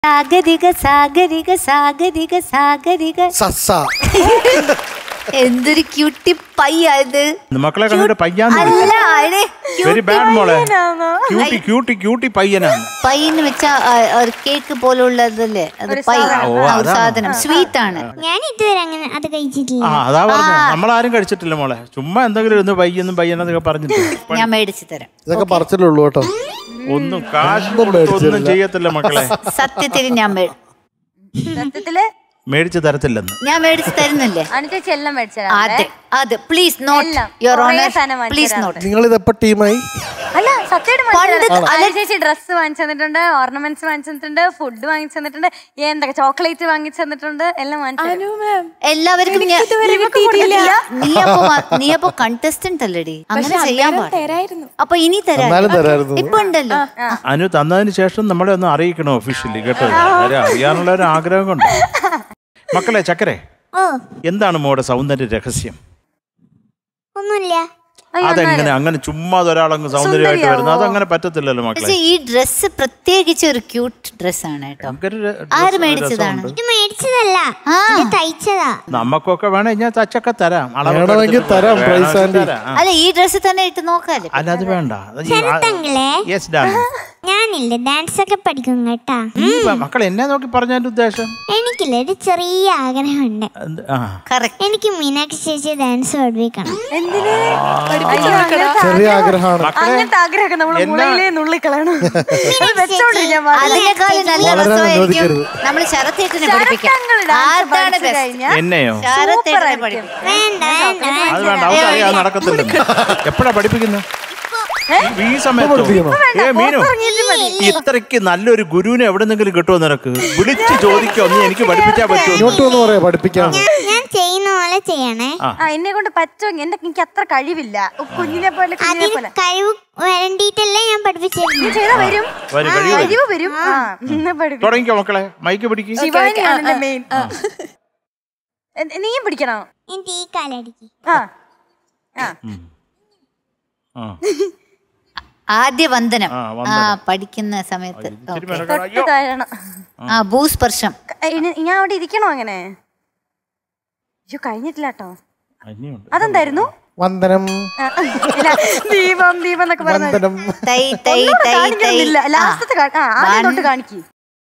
സാഗരിക സാഗരിക സാഗരിക സാഗരിക സസ എന്തൊരു ക്യൂട്ടി പയ്യത് മക്കളെ കണ്ടിട്ട് പയ്യാന്ന് അല്ല അതെ വെരി ബാഡ് മോളെ ക്യൂട്ടി ക്യൂട്ടി ക്യൂട്ടി പയ്യനാണ് പയ്യെന്ന് വെച്ചാ ആ, ഒരു കേക്ക് പോലുള്ളതല്ലേ അത് പൈ ആ, ഒരു സാധനം സ്വീറ്റ് ആണ് ഞാൻ ഇതുവരെ അങ്ങനെ അത് കഴിച്ചിട്ടില്ല ആ അതാ പറഞ്ഞു നമ്മളാരും കഴിച്ചിട്ടില്ല മോളെ ചുമ്മാ എന്തെങ്കിലും ഇരുന്ന് പയ്യെന്നും പയ്യനെന്നൊക്കെ പറഞ്ഞിട്ട് ഞാൻ മേടിച്ചു തരാം ഇതൊക്കെ പറിച്ചിട്ടുള്ളൂ കേട്ടോ ഒന്നും കാശ് ഒന്നും കൊടുത്ത് ഒന്നും മേടിച്ചില്ല. ചെയ്യത്തില്ല മക്കളെ സത്യത്തിൽ ഞാൻ മേ- സത്യത്തില് മേടിച്ച് തരത്തില്ലെന്ന് ഞാൻ മേടിച്ചു തരുന്നില്ലേ അനുചേച്ചി എല്ലാം മേടിച്ചതാ അതെ അതെ പ്ലീസ് നോട്ട് എല്ലാം. യുവർ കുറേ ഓണർ സാധനം വാങ്ങിച്ചു പ്ലീസ് തരാറുണ്ട്. നോട്ട് നിങ്ങൾ ഇതെപ്പോ ടീമായി അല്ല സത്യമായിട്ട് പണ്ട് അനു ചേച്ചി ഡ്രസ്സ് വാങ്ങിച്ചു തന്നിട്ടുണ്ട് ഓർണമെന്റ്സ് വാങ്ങിച്ചു തന്നിട്ടുണ്ട് ഫുഡ് വാങ്ങിച്ചു തന്നിട്ടുണ്ട് എന്തൊക്കെ ചോക്ലേറ്റ് വാങ്ങിച്ചു തന്നിട്ടുണ്ട് എല്ലാം വാങ്ങിച്ചു തരും. എല്ലാവർക്കും ഞാൻ- കിട്ടിയിട്ടില്ല. നീ അപ്പൊ വ- നീ അപ്പൊ കണ്ടസ്റ്റന്റ് അല്ലടി അങ്ങനെ ചെയ്യാൻ പാടില്ല അപ്പൊ ഇനി തരാം എന്നാലും തരായിരുന്നു ഇപ്പൊ ഉണ്ടല്ലോ അനു തന്നതിന് ശേഷം നമ്മളെ ഒന്ന് അറിയിക്കണം ഒഫീഷ്യലി കേട്ടോ കാര്യം അറിയാനുള്ള ഒരു ആഗ്രഹം കൊണ്ട് മക്കളെ ചക്കരെ ഓ എന്താണ് മോടെ സൗന്ദര്യ രഹസ്യം ഒന്നുമില്ല അയ്യോ, അതെങ്ങനെ അങ്ങനെ ചുമ്മാ ഒരാളങ്ങ് സൗന്ദര്യമായിട്ട് വരുന്നത് അതങ്ങനെ പറ്റത്തില്ലല്ലോ മക്കളെ പക്ഷെ ഈ ഡ്രസ്സ് പ്രത്യേകിച്ച് ഒരു ക്യൂട്ട് ഡ്രസ്സാണ് കേട്ടോ നമുക്കൊരു ര- ആര് രസം- മേടിച്ചതാണ് രസമുണ്ട്. ഇത് മേടിച്ചതല്ല ആ. ഇത് തയ്ച്ചതാ നമുക്കൊക്കെ വേണേ ഞാൻ തച്ചൊക്കെ തരാം അളവൊക്കെ വേണമെങ്കിൽ എടുത്തിട്ട് തരാം, വേണമെങ്കിൽ പ്രൈസ് ആൻറ്റി. തരാം. ആ. അല്ല ഈ ഡ്രസ്സ് തന്നെ ഇട്ട് നോക്കാല്ലേ അല്ല അത് വേണ്ട ചെറുത്തങ്ങളെ യെസ് ഡാൻ ഞാനില്ലേ ഡാൻസ് ഒക്കെ പഠിക്കും കേട്ടാ മക്കൾ എന്നെ നോക്കി പറഞ്ഞതിന്റെ ഉദ്ദേശം എനിക്കില്ലേ ഒരു ചെറിയ ആഗ്രഹമുണ്ട് എന്ത്? ആ എനിക്ക് മീനാക്ഷി ചേച്ചി ഡാൻസ് പഠിപ്പിക്കണം എന്തിന് അയ്യോ, അങ്ങനത്തെ ചെറിയ ആഗ്രഹമാണ് മക്കളെ അങ്ങനത്തെ ആഗ്രഹമൊക്കെ നമ്മൾ എന്നാ- മുളയിലേ നുള്ളിക്കളയണം അത് വെച്ചോണ്ടിരിക്കാൻ പാടില്ല. അതിനേക്കാളും നല്ല വളരെ രസമായിരിക്കും അനുവദിക്കരുത്. നമ്മൾ ശരത്തേട്ടിനെ പഠിപ്പിക്കാം ശരത്തങ്ങള് dance അതാണ് പഠിച്ചു best. കഴിഞ്ഞാൽ എന്നെയോ ശരത്തേട്ടിനെ പഠിപ്പിക്കാം വേണ്ട വേണ്ട വേണ്ട അത് വേണ്ട അവർക്ക് അറിയാൻ നടക്കത്തില്ലെന്ന് എപ്പോഴാ പഠിപ്പിക്കുന്നത് ഈ സമയത്ത് പഠിപ്പിക്കണോ? ഏ മീനു ഇത്രയ്ക്ക് നല്ലൊരു ഗുരുവിനെ എവിടെന്നെങ്കിലും കിട്ടുമോ നിനക്ക് വിളിച്ച് ചോദിക്കോ നീ എനിക്ക് പഠിപ്പിച്ചാ പറ്റുമോ ഇങ്ങോട്ട് വന്ന് പറയാ പഠിപ്പിക്കാം ഞാൻ ഞാൻ ചെയ്യുന്ന പോലെ ചെയ്യണേ ആ എന്നെ കൊണ്ട് പറ്റുമെങ്കിൽ എന്റെ എനിക്ക് അത്ര കഴിവില്ല ഓ, കുഞ്ഞിനെ പോലെ കുഞ്ഞിനെ അതിന് പോലെ കഴിവ് വരണ്ടിട്ടല്ലേ ഞാൻ പഠിപ്പിച്ചിരുന്നു ചെയ്താ വരും വരും, ആ, കഴിവ് വരും. കഴിവ് വരും ആ ഇന്ന് പഠിപ്പിക്കും തുടങ്ങിക്കോ മക്കളെ മൈക്ക് പിടിക്ക് ശിവാനിയാണ് എന്റെ മെയിൻ നീയും പിടിക്കണോ എനിക്ക് ഈ കാലടിക്ക് ആ ആ ആ ആദ്യ വന്ദനം ആ, ആ വന്ദനം. പഠിക്കുന്ന സമയത്ത് ഇച്ചിരി ഓക്കേ. മെനക്കെടാ. തൊട്ട് താഴണം ആ ഭൂസ്പർശം ഇനി- ഞാൻ അവിടെ ഇരിക്കണോ അങ്ങനെ അയ്യോ കഴിഞ്ഞിട്ടില്ല കേട്ടോ ഇനിയുണ്ട്. അതെന്തായിരുന്നു വന്ദനം ആ, ഇല്ല, ദീപം ദീപം എന്നൊക്കെ പറഞ്ഞത് വന്ദനം തൈ തൈ തൈ തൈ കാണിക്കുന്നില്ല ആ. ലാസ്റ്റത്തെ കാ- ആ ആദ്യം തൊട്ട് കാണിക്ക്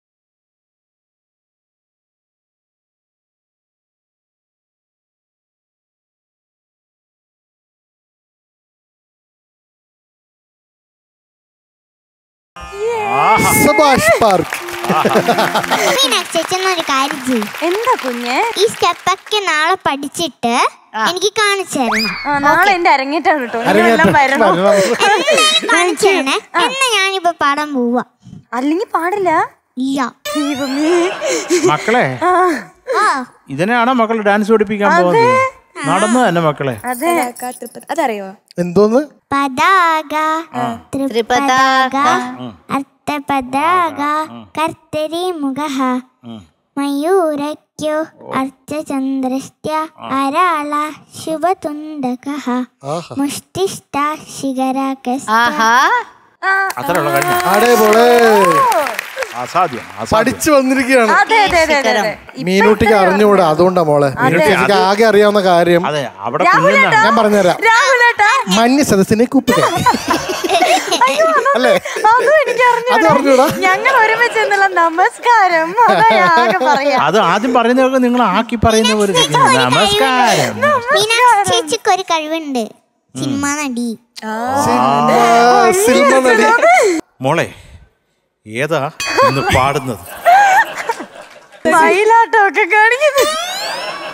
ആഹാ. സബാഷ് പാർക്ക് മീനാക്ഷി ചേച്ചി എന്നൊരു കാര്യം ചെയ്യും എന്താ കുഞ്ഞ് ഈ സ്റ്റെപ്പൊക്കെ നാളെ പഠിച്ചിട്ട് എനിക്ക് കാണിച്ചു തരണം ആ, നാളെ എന്റെ അരങ്ങേറ്റാണ് കേട്ടോ നിങ്ങളെല്ലാം അരങ്ങേറ്റം വരണം വരണം. എന്തായാലും കാണിച്ചു തരണേ എന്നാ ഞാനിപ്പോ പാടാൻ പോവാ അല്ലെങ്കിൽ പാടില്ല ഇല്ല ദൈവമേ മക്കളെ ആ, ഓ ഇതിനെയാണോ മക്കൾ ഡാൻസ് പഠിപ്പിക്കാൻ പോകുന്നത് നടന്നു തന്നെ മക്കളെ അതെ അതറിയോ എന്തോന്ന് പതാക ത്രിപതാക ത്രിപതാക. അർത്ഥപതാക കർത്തരി മുഖ മയൂരക്യോ അർച്ചചന്ദ്രശ്ച അരാള ശുഭതുണ്ടക ആഹാ മുഷ്ടിഷ്ട ശിഖരാകസ്ത ആഹാ അത്രയുള്ള കഴിഞ്ഞു ആടേ പോളേ അസാധ്യം അസാധ്യം പഠിച്ചു വന്നിരിക്കുകയാണ് അതെ അതെ അതെ അതെ അതെ മീനൂട്ടിക്ക് അറിഞ്ഞൂടാ അതുകൊണ്ടാ മോളെ മീനൂട്ടിക്ക് ആകെ അറിയാവുന്ന കാര്യം അതെ അവിടെ കുഞ്ഞിനാ ഞാൻ പറഞ്ഞുതരാം രാഹുലേട്ടാ മഞ്ഞ സദസ്സിനെ കൂപ്പിക അല്ലേ അതും എനിക്ക് അത് അറിഞ്ഞൂടാ ഞങ്ങൾ ഒരുമിച്ച് എന്നുള്ള നമസ്കാരം അതാ ഞാൻ ആകെ പറയാ അത് ആദ്യം പറയുന്നതൊക്കെ നിങ്ങൾ ആക്കി പറയുന്ന പോലെ ഇരിക്കുന്നു. നമസ്കാരം മീനാക്ഷി ചേച്ചിക്ക് ഒരു കഴിവുണ്ട് സിനിമ നടി സിനിമ സിനിമ നടി മോളെ ഏതാ ഇന്ന് പാടുന്നത് മയിലാട്ടം ഒക്കെ കാണിക്കുന്നു